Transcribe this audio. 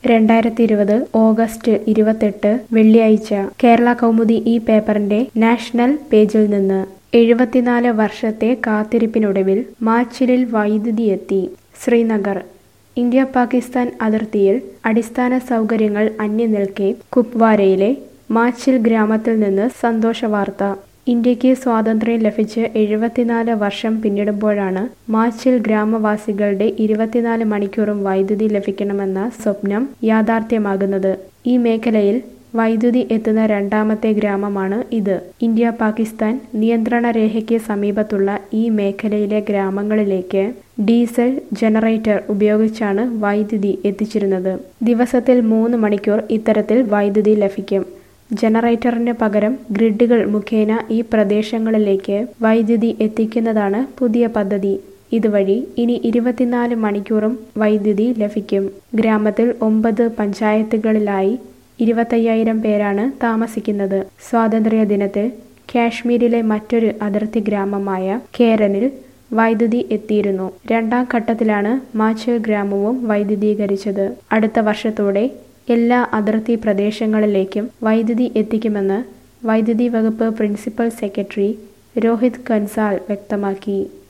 രണ്ടായിരത്തി ഇരുപത് ഓഗസ്റ്റ് ഇരുപത്തെട്ട് വെള്ളിയാഴ്ച കേരള കൗമുദി ഈ പേപ്പറിന്റെ നാഷണൽ പേജിൽ നിന്ന് എഴുപത്തിനാല് വർഷത്തെ കാത്തിരിപ്പിനൊടുവിൽ മാച്ചിലിൽ വൈദ്യുതി എത്തി ശ്രീനഗർ ഇന്ത്യ പാകിസ്ഥാൻ അതിർത്തിയിൽ അടിസ്ഥാന സൗകര്യങ്ങൾ അന്യം നിൽക്കെ കുപ്വാരയിലെ മാച്ചിൽ ഗ്രാമത്തിൽ നിന്ന് സന്തോഷവാർത്ത ഇന്ത്യക്ക് സ്വാതന്ത്ര്യം ലഭിച്ച് എഴുപത്തിനാല് വർഷം പിന്നിടുമ്പോഴാണ് മാച്ചിൽ ഗ്രാമവാസികളുടെ ഇരുപത്തിനാല് മണിക്കൂറും വൈദ്യുതി ലഭിക്കണമെന്ന സ്വപ്നം യാഥാർത്ഥ്യമാകുന്നത് ഈ മേഖലയിൽ വൈദ്യുതി എത്തുന്ന രണ്ടാമത്തെ ഗ്രാമമാണ് ഇത് ഇന്ത്യ പാകിസ്ഥാൻ നിയന്ത്രണ രേഖയ്ക്ക് സമീപത്തുള്ള ഈ മേഖലയിലെ ഗ്രാമങ്ങളിലേക്ക് ഡീസൽ ജനറേറ്റർ ഉപയോഗിച്ചാണ് വൈദ്യുതി എത്തിച്ചിരുന്നത് ദിവസത്തിൽ മൂന്ന് മണിക്കൂർ ഇത്തരത്തിൽ വൈദ്യുതി ലഭിക്കും ജനറേറ്ററിന് പകരം ഗ്രിഡുകൾ മുഖേന ഈ പ്രദേശങ്ങളിലേക്ക് വൈദ്യുതി എത്തിക്കുന്നതാണ് പുതിയ പദ്ധതി ഇതുവഴി ഇനി ഇരുപത്തിനാല് മണിക്കൂറും വൈദ്യുതി ലഭിക്കും ഗ്രാമത്തിൽ ഒമ്പത് പഞ്ചായത്തുകളിലായി ഇരുപത്തയ്യായിരം പേരാണ് താമസിക്കുന്നത് സ്വാതന്ത്ര്യ ദിനത്തിൽ കാശ്മീരിലെ മറ്റൊരു അതിർത്തി ഗ്രാമമായ കേരനിൽ വൈദ്യുതി എത്തിയിരുന്നു രണ്ടാം ഘട്ടത്തിലാണ് മാച്ചൽ ഗ്രാമവും വൈദ്യുതീകരിച്ചത് അടുത്ത വർഷത്തോടെ എല്ലാ അതിർത്തി പ്രദേശങ്ങളിലേക്കും വൈദ്യുതി എത്തിക്കുമെന്ന് വൈദ്യുതി വകുപ്പ് പ്രിൻസിപ്പൽ സെക്രട്ടറി രോഹിത് കൻസാൽ വ്യക്തമാക്കി